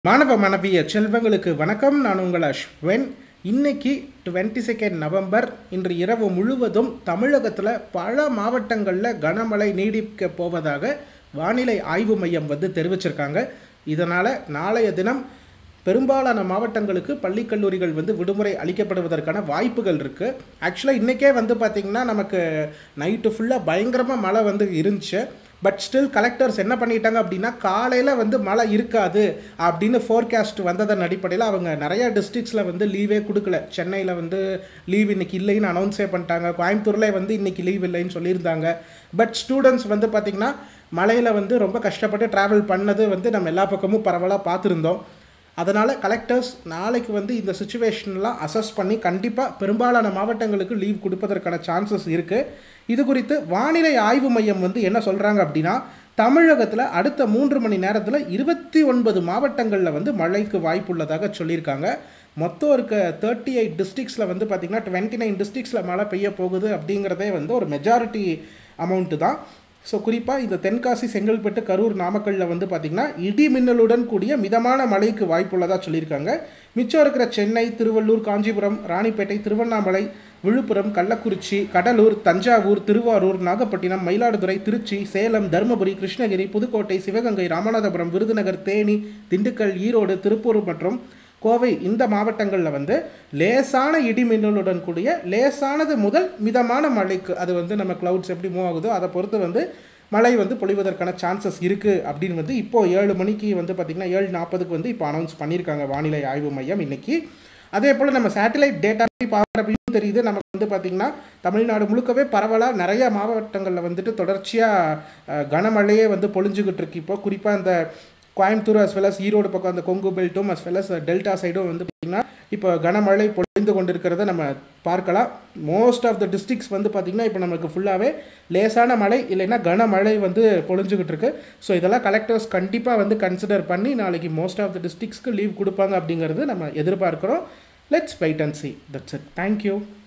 மாணவ மாணவிய செல்வங்களுக்கு வணக்கம் நான் உங்கள் அஸ்வன் இன்னைக்கு டுவெண்ட்டி செகண்ட் நவம்பர் இன்று இரவு முழுவதும் தமிழகத்தில் பல மாவட்டங்களில் கனமழை நீடிக்க போவதாக வானிலை ஆய்வு மையம் வந்து தெரிவிச்சிருக்காங்க இதனால் நாளைய தினம் பெரும்பாலான மாவட்டங்களுக்கு பள்ளி கல்லூரிகள் வந்து விடுமுறை அளிக்கப்படுவதற்கான வாய்ப்புகள் இருக்குது ஆக்சுவலாக இன்றைக்கே வந்து பார்த்திங்கன்னா நமக்கு நைட்டு ஃபுல்லாக பயங்கரமாக மழை வந்து இருந்துச்சு பட் ஸ்டில் கலெக்டர்ஸ் என்ன பண்ணிட்டாங்க அப்படின்னா காலையில் வந்து மழை இருக்காது அப்படின்னு ஃபோர்காஸ்ட் வந்ததன் அடிப்படையில் அவங்க நிறைய டிஸ்ட்ரிக்ஸில் வந்து லீவே கொடுக்கல சென்னையில் வந்து லீவ் இன்னைக்கு இல்லைன்னு அனௌன்ஸே பண்ணிட்டாங்க கோயம்புத்தூரில் வந்து இன்னைக்கு லீவ் இல்லைன்னு சொல்லியிருந்தாங்க பட் ஸ்டூடெண்ட்ஸ் வந்து பார்த்திங்கன்னா மழையில் வந்து ரொம்ப கஷ்டப்பட்டு ட்ராவல் பண்ணது வந்து நம்ம எல்லா பக்கமும் பரவலாக பார்த்துருந்தோம் அதனால் கலெக்டர்ஸ் நாளைக்கு வந்து இந்த சுச்சுவேஷன்லாம் அசஸ் பண்ணி கண்டிப்பாக பெரும்பாலான மாவட்டங்களுக்கு லீவ் கொடுப்பதற்கான சான்சஸ் இருக்குது இது குறித்து வானிலை ஆய்வு மையம் வந்து என்ன சொல்கிறாங்க அப்படின்னா தமிழகத்தில் அடுத்த மூன்று மணி நேரத்தில் இருபத்தி ஒன்பது மாவட்டங்களில் வந்து மழைக்கு வாய்ப்புள்ளதாக சொல்லியிருக்காங்க மொத்தம் இருக்க தேர்ட்டி எயிட் டிஸ்ட்ரிக்ஸில் வந்து பார்த்திங்கன்னா டுவெண்ட்டி நைன் டிஸ்ட்ரிக்ஸில் மழை பெய்ய போகுது அப்படிங்கிறதே வந்து ஒரு மெஜாரிட்டி அமௌண்ட்டு தான் ஸோ குறிப்பாக இந்த தென்காசி செங்கல்பட்டு கரூர் நாமக்கல்லில் வந்து பார்த்திங்கன்னா இடி மின்னலுடன் கூடிய மிதமான மழைக்கு வாய்ப்புள்ளதாக சொல்லியிருக்காங்க மிச்சம் இருக்கிற சென்னை திருவள்ளூர் காஞ்சிபுரம் ராணிப்பேட்டை திருவண்ணாமலை விழுப்புரம் கள்ளக்குறிச்சி கடலூர் தஞ்சாவூர் திருவாரூர் நாகப்பட்டினம் மயிலாடுதுறை திருச்சி சேலம் தருமபுரி கிருஷ்ணகிரி புதுக்கோட்டை சிவகங்கை ராமநாதபுரம் விருதுநகர் தேனி திண்டுக்கல் ஈரோடு திருப்பூர் மற்றும் கோவை இந்த மாவட்டங்களில் வந்து லேசான இடி மின்னலுடன் கூடிய லேசானது முதல் மிதமான மழைக்கு அது வந்து நம்ம க்ளவுட்ஸ் எப்படி மூவ் ஆகுதோ அதை பொறுத்து வந்து மழை வந்து பொழிவதற்கான சான்சஸ் இருக்குது அப்படின்னு வந்து இப்போது ஏழு மணிக்கு வந்து பார்த்திங்கன்னா ஏழு நாற்பதுக்கு வந்து இப்போ அனௌன்ஸ் பண்ணியிருக்காங்க வானிலை ஆய்வு மையம் இன்றைக்கி அதே போல் நம்ம சேட்டலைட் டேட்டா பார்க்குறப்பையும் தெரியுது நமக்கு வந்து பார்த்திங்கன்னா தமிழ்நாடு முழுக்கவே பரவலாக நிறைய மாவட்டங்களில் வந்துட்டு தொடர்ச்சியாக கனமழையே வந்து பொழிஞ்சுக்கிட்டு இருக்கு இப்போ குறிப்பாக இந்த Coimbatore as well as Erode பக்கம் அந்த கொங்கு பெல்ட்டும் அஸ் வெல் அஸ் டெல்டா சைடும் வந்து பார்த்திங்கன்னா இப்போ கனமழை பொழிந்து கொண்டிருக்கிறத நம்ம பார்க்கலாம் மோஸ்ட் ஆஃப் த டிஸ்ட்ரிக்ஸ் வந்து பார்த்திங்கன்னா இப்போ நமக்கு ஃபுல்லாகவே லேசான மழை இல்லைன்னா கனமழை வந்து பொழிஞ்சுக்கிட்டு இருக்கு ஸோ இதெல்லாம் கலெக்டர்ஸ் கண்டிப்பாக வந்து கன்சிடர் பண்ணி நாளைக்கு மோஸ்ட் ஆஃப் த டிஸ்ட்ரிக்ஸ்க்கு லீவ் கொடுப்பாங்க அப்படிங்கிறது நம்ம எதிர்பார்க்குறோம் let's wait and see that's it thank you